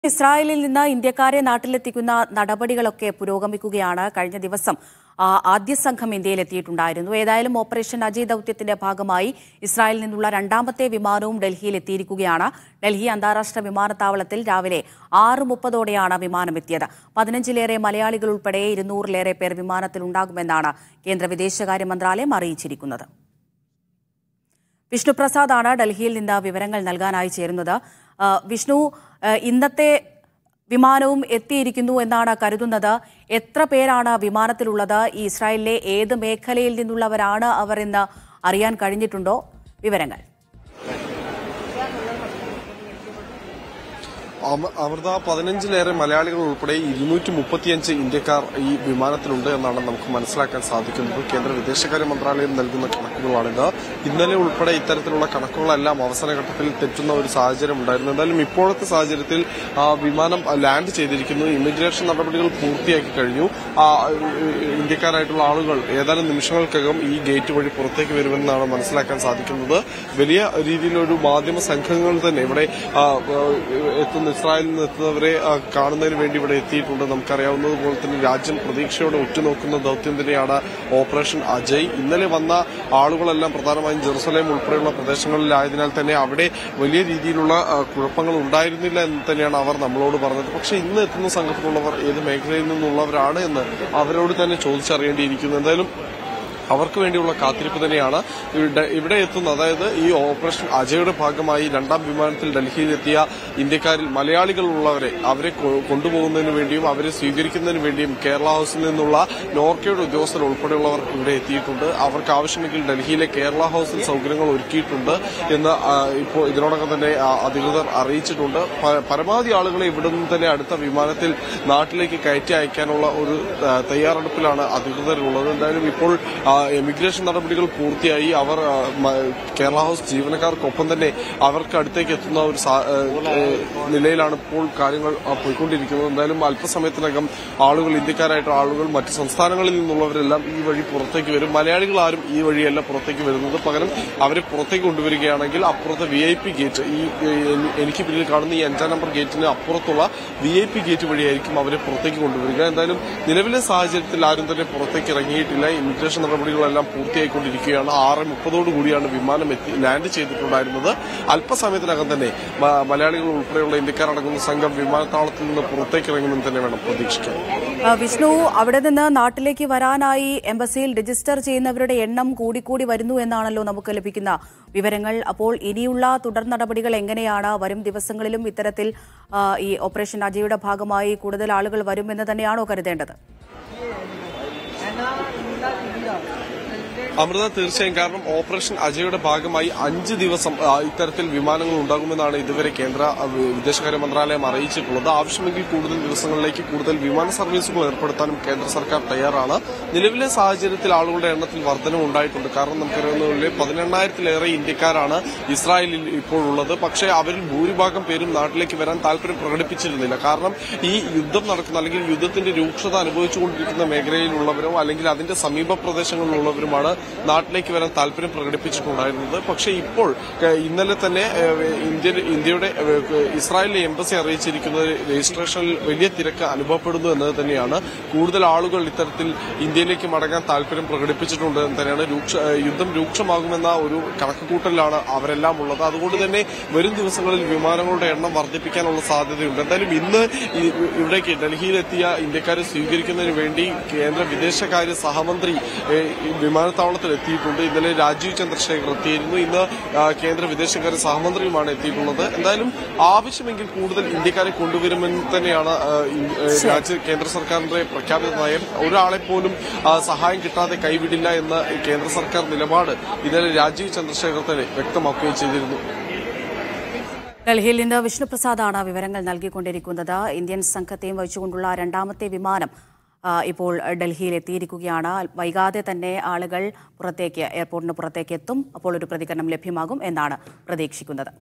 ഇസ്രായേലിൽ നിന്ന് ഇന്ത്യക്കാരെ നാട്ടിലെത്തിക്കുന്ന നടപടികളൊക്കെ പുരോഗമിക്കുകയാണ് കഴിഞ്ഞ ദിവസം ആ, ആദ്യ സംഘം ഇന്ത്യയിൽ എത്തിയിട്ടുണ്ടായിരുന്നു ഏതായാലും ഓപ്പറേഷൻ അജയ് ദൌത്യത്തിന്റെ ഭാഗമായി ഇസ്രായേലിൽ നിന്നുള്ള രണ്ടാമത്തെ വിമാനവും ഡൽഹിയിൽ എത്തിയിരിക്കുകയാണ് ഡൽഹി അന്താരാഷ്ട്ര വിമാനത്താവളത്തിൽ രാവിലെ ആറ് മുപ്പതോടെയാണ് വിമാനം എത്തിയത് പതിനഞ്ചിലേറെ മലയാളികൾ ഉൾപ്പെടെ ഇരുന്നൂറിലേറെ പേർ വിമാനത്തിൽ ഉണ്ടാകുമെന്നാണ് കേന്ദ്ര വിദേശകാര്യ മന്ത്രാലയം അറിയിച്ചിരിക്കുന്നത് വിഷ്ണു പ്രസാദാണ് ഡൽഹിയിൽ നിന്ന് വിവരങ്ങൾ നൽകാനായി ചേരുന്നത് ആ, വിഷ്ണു ആ, ഇന്നത്തെ വിമാനവും എത്തിയിരിക്കുന്നു എന്നാണ് കരുതുന്നത് എത്ര പേരാണ് വിമാനത്തിലുള്ളത് ഈ ഇസ്രായേലിലെ ഏത് മേഖലയിൽ നിന്നുള്ളവരാണ് അവർ എന്ന് അറിയാൻ കഴിഞ്ഞിട്ടുണ്ടോ വിവരങ്ങൾ അമ- അമൃത പതിനഞ്ചിലേറെ മലയാളികൾ ഉൾപ്പെടെ ഇരുന്നൂറ്റി മുപ്പത്തിയഞ്ച് ഇന്ത്യക്കാർ ഈ വിമാനത്തിലുണ്ട് എന്നാണ് നമുക്ക് മനസ്സിലാക്കാൻ സാധിക്കുന്നത് കേന്ദ്ര വിദേശകാര്യ മന്ത്രാലയം നൽകുന്ന കണക്കുകളാണിത് ഇന്നലെ ഉൾപ്പെടെ ഇത്തരത്തിലുള്ള കണക്കുകളെല്ലാം അവസാന ഘട്ടത്തിൽ തെറ്റുന്ന ഒരു സാഹചര്യം ഉണ്ടായിരുന്നു എന്തായാലും ഇപ്പോഴത്തെ സാഹചര്യത്തിൽ ആ, വിമാനം ലാൻഡ് ചെയ്തിരിക്കുന്നു ഇമിഗ്രേഷൻ നടപടികൾ പൂർത്തിയാക്കി കഴിഞ്ഞു ആ, ഇന്ത്യക്കാരായിട്ടുള്ള ആളുകൾ ഏതാനും നിമിഷങ്ങൾക്കകം ഈ ഗേറ്റ് വഴി പുറത്തേക്ക് വരുമെന്നാണ് മനസ്സിലാക്കാൻ സാധിക്കുന്നത് വലിയ രീതിയിലൊരു മാധ്യമ സംഘങ്ങൾ തന്നെ ഇവിടെ ആ, ആ, എത്തുന്ന ഇസ്രായേലിൽ നിന്ന് എത്തുന്നവരെ ആ, കാണുന്നതിന് വേണ്ടി ഇവിടെ എത്തിയിട്ടുണ്ട് നമുക്കറിയാവുന്നതുപോലെ തന്നെ രാജ്യം പ്രതീക്ഷയോടെ ഉറ്റുനോക്കുന്ന ദൌത്യം തന്നെയാണ് ഓപ്പറേഷൻ അജയ് ഇന്നലെ വന്ന ആളുകളെല്ലാം പ്രധാനമായും ജെറുസലേം ഉൾപ്പെടെയുള്ള പ്രദേശങ്ങളിലായതിനാൽ തന്നെ അവിടെ വലിയ രീതിയിലുള്ള ആ, കുഴപ്പങ്ങൾ ഉണ്ടായിരുന്നില്ല എന്ന് തന്നെയാണ് അവർ നമ്മളോട് പറഞ്ഞത് പക്ഷേ ഇന്ന് എത്തുന്ന സംഘത്തിലുള്ളവർ ഏത് മേഖലയിൽ നിന്നുള്ളവരാണ് എന്ന് അവരോട് തന്നെ ചോദിച്ചറിയേണ്ടിയിരിക്കുന്നു എന്തായാലും അവർക്ക് വേണ്ടിയുള്ള കാത്തിരിപ്പ് തന്നെയാണ് ഇവിടെ ഇവിടെ എത്തുന്ന അതായത് ഈ ഓപ്പറേഷൻ അജയുടെ ഭാഗമായി രണ്ടാം വിമാനത്തിൽ ഡൽഹിയിലെത്തിയ ഇന്ത്യക്കാരിൽ മലയാളികൾ ഉള്ളവരെ അവരെ കൊ- കൊണ്ടുപോകുന്നതിന് വേണ്ടിയും അവരെ സ്വീകരിക്കുന്നതിന് വേണ്ടിയും കേരള ഹൌസിൽ നിന്നുള്ള നോർക്കയുടെ ഉദ്യോഗസ്ഥർ ഉൾപ്പെടെയുള്ളവർ ഇവിടെ എത്തിയിട്ടുണ്ട് അവർക്ക് ആവശ്യമെങ്കിൽ ഡൽഹിയിലെ കേരള ഹൌസിൽ സൗകര്യങ്ങൾ ഒരുക്കിയിട്ടുണ്ട് എന്ന് ആ, ഇപ്പോൾ ഇതിനോടകം തന്നെ ആ, അധികൃതർ അറിയിച്ചിട്ടുണ്ട് പ- പരമാവധി ആളുകളെ ഇവിടെ നിന്ന് തന്നെ അടുത്ത വിമാനത്തിൽ നാട്ടിലേക്ക് കയറ്റി അയക്കാനുള്ള ഒരു ആ, തയ്യാറെടുപ്പിലാണ് അധികൃതരുള്ളത് എന്തായാലും ഇപ്പോൾ ആ, എമിഗ്രേഷൻ നടപടികൾ പൂർത്തിയായി അവർ ആ, മ- കേരള ഹൌസ് ജീവനക്കാർക്കൊപ്പം തന്നെ അവർക്ക് അടുത്തേക്ക് എത്തുന്ന ഒരു സാ- ആ, ഏ, നിലയിലാണ് ഇപ്പോൾ കാര്യങ്ങൾ ആ, പോയിക്കൊണ്ടിരിക്കുന്നത് എന്തായാലും അല്പസമയത്തിനകം ആളുകൾ ഇന്ത്യക്കാരായിട്ട് ആളുകൾ മറ്റ് സംസ്ഥാനങ്ങളിൽ നിന്നുള്ളവരെല്ലാം ഈ വഴി പുറത്തേക്ക് വരും മലയാളികൾ ആരും ഈ വഴിയല്ല പുറത്തേക്ക് വരുന്നത് പകരം അവരെ പുറത്തേക്ക് കൊണ്ടുവരികയാണെങ്കിൽ അപ്പുറത്തെ വി ഐ പി ഗേറ്റ് ഈ ഏ, എനിക്ക് പിന്നിൽ കാണുന്ന ഈ അഞ്ചാം നമ്പർ ഗേറ്റിന് അപ്പുറത്തുള്ള വി ഐ പി ഗേറ്റ് വഴിയായിരിക്കും അവരെ പുറത്തേക്ക് കൊണ്ടുവരിക എന്തായാലും നിലവിലെ സാഹചര്യത്തിൽ ആരും തന്നെ പുറത്തേക്ക് ഇറങ്ങിയിട്ടില്ല ഇമിഗ്രേഷൻ നടപടികളെല്ലാം പൂർത്തിയായിക്കൊണ്ടിരിക്കുകയാണ് ആറ് മുപ്പതോടുകൂടിയാണ് വിമാനം എത്തി ലാൻഡ് ചെയ്തിട്ടുണ്ടായിരുന്നത് അല്പസമയത്തിനകം തന്നെ മ- മലയാളികൾ ഉൾപ്പെടെയുള്ള ഇന്ത്യക്കാരടങ്ങുന്ന സംഘം വിമാനത്താവളത്തിൽ നിന്ന് പുറത്തേക്ക് ഇറങ്ങുമെന്ന് തന്നെ വേണം പ്രതീക്ഷിക്കാൻ ആ, വിഷ്ണു അവിടെ നിന്ന് നാട്ടിലേക്ക് വരാനായി എംബസിയിൽ രജിസ്റ്റർ ചെയ്യുന്നവരുടെ എണ്ണം കൂടിക്കൂടി വരുന്നു എന്നാണല്ലോ നമുക്ക് ലഭിക്കുന്ന വിവരങ്ങൾ അപ്പോൾ ഇനിയുള്ള തുടർ നടപടികൾ എങ്ങനെയാണ് വരും ദിവസങ്ങളിലും ഇത്തരത്തിൽ ആ, ഈ ഓപ്പറേഷൻ അജയുടെ ഭാഗമായി കൂടുതൽ ആളുകൾ വരുമെന്ന് തന്നെയാണോ കരുതേണ്ടത് അമൃത തീർച്ചയായും കാരണം ഓപ്പറേഷൻ അജയുടെ ഭാഗമായി അഞ്ച് ദിവസം ആ, ഇത്തരത്തിൽ വിമാനങ്ങൾ ഉണ്ടാകുമെന്നാണ് ഇതുവരെ കേന്ദ്ര ആ, വി- വിദേശകാര്യ മന്ത്രാലയം അറിയിച്ചിട്ടുള്ളത് ആവശ്യമെങ്കിൽ കൂടുതൽ ദിവസങ്ങളിലേക്ക് കൂടുതൽ വിമാന സർവീസുകൾ ഏർപ്പെടുത്താനും കേന്ദ്ര സർക്കാർ തയ്യാറാണ് നിലവിലെ സാഹചര്യത്തിൽ ആളുകളുടെ എണ്ണത്തിൽ വർധനം ഉണ്ടായിട്ടുണ്ട് കാരണം നമുക്കറിയാവുന്ന പോലെ പതിനെണ്ണായിരത്തിലേറെ ഇന്ത്യക്കാരാണ് ഇസ്രായേലിൽ ഇപ്പോൾ ഉള്ളത് പക്ഷേ അവരിൽ ഭൂരിഭാഗം പേരും നാട്ടിലേക്ക് വരാൻ താല്പര്യം പ്രകടിപ്പിച്ചിരുന്നില്ല കാരണം ഈ യുദ്ധം നടക്കുന്ന അല്ലെങ്കിൽ യുദ്ധത്തിന്റെ രൂക്ഷത അനുഭവിച്ചുകൊണ്ടിരിക്കുന്ന മേഖലയിലുള്ളവരോ അല്ലെങ്കിൽ അതിന്റെ സമീപ പ്രദേശങ്ങളിലുള്ളവരുമാണ് നാട്ടിലേക്ക് വരാൻ താല്പര്യം പ്രകടിപ്പിച്ചിട്ടുണ്ടായിരുന്നത് പക്ഷേ ഇപ്പോൾ ഏഹ്, ഇന്നലെ തന്നെ ഏഹ്, ഇന്ത്യ ഇന്ത്യയുടെ ഏഹ്, ഇസ്രായേലിലെ എംബസി അറിയിച്ചിരിക്കുന്നത് രജിസ്ട്രേഷനിൽ വലിയ തിരക്ക് അനുഭവപ്പെടുന്നു എന്നത് തന്നെയാണ് കൂടുതൽ ആളുകൾ ഇത്തരത്തിൽ ഇന്ത്യയിലേക്ക് മടങ്ങാൻ താല്പര്യം പ്രകടിപ്പിച്ചിട്ടുണ്ട് എന്ന് തന്നെയാണ് രൂക്ഷ ഏഹ്, യുദ്ധം രൂക്ഷമാകുമെന്ന ഒരു കണക്കുകൂട്ടലാണ് അവരെല്ലാം ഉള്ളത് അതുകൊണ്ട് തന്നെ വരും ദിവസങ്ങളിൽ വിമാനങ്ങളുടെ എണ്ണം വർദ്ധിപ്പിക്കാനുള്ള സാധ്യതയുണ്ട് എന്തായാലും ഇന്ന് ഈ- ഇവിടേക്ക് ഡൽഹിയിലെത്തിയ ഇന്ത്യക്കാരെ സ്വീകരിക്കുന്നതിന് വേണ്ടി കേന്ദ്ര വിദേശകാര്യ സഹമന്ത്രി ഏഹ്, ഈ വിമാനത്താവളത്തിൽ എത്തിയിട്ടുണ്ട് ഇന്നലെ രാജീവ് ചന്ദ്രശേഖർ എത്തിയിരുന്നു ഇന്ന് ആ, കേന്ദ്ര വിദേശകാര്യ സഹമന്ത്രിയുമാണ് എത്തിയിട്ടുള്ളത് എന്തായാലും ആവശ്യമെങ്കിൽ കൂടുതൽ ഇന്ത്യക്കാരെ കൊണ്ടുവരുമെന്ന് തന്നെയാണ് ആ, ഈ- ഏഹ്, രാജ്യ കേന്ദ്ര സർക്കാരിന്റെ പ്രഖ്യാപിത നയം ഒരാളെ പോലും ആ, സഹായം കിട്ടാതെ കൈവിടില്ല എന്ന കേന്ദ്ര സർക്കാർ നിലപാട് ഇന്നലെ രാജീവ് ചന്ദ്രശേഖർ തന്നെ വ്യക്തമാക്കുകയും ചെയ്തിരുന്നു ഡൽഹിയിൽ നിന്ന് വിഷ്ണുപ്രസാദാണ് വിവരങ്ങൾ നൽകിക്കൊണ്ടിരിക്കുന്നത് ഇന്ത്യൻ സംഘത്തെയും വഹിച്ചുകൊണ്ടുള്ള രണ്ടാമത്തെ വിമാനം ആ, ഇപ്പോൾ ഡൽഹിയിൽ എത്തിയിരിക്കുകയാണ് വൈകാതെ തന്നെ ആളുകൾ പുറത്തേക്ക് എയർപോർട്ടിന് പുറത്തേക്ക് എത്തും അപ്പോൾ ഒരു പ്രതികരണം ലഭ്യമാകും എന്നാണ് പ്രതീക്ഷിക്കുന്നത്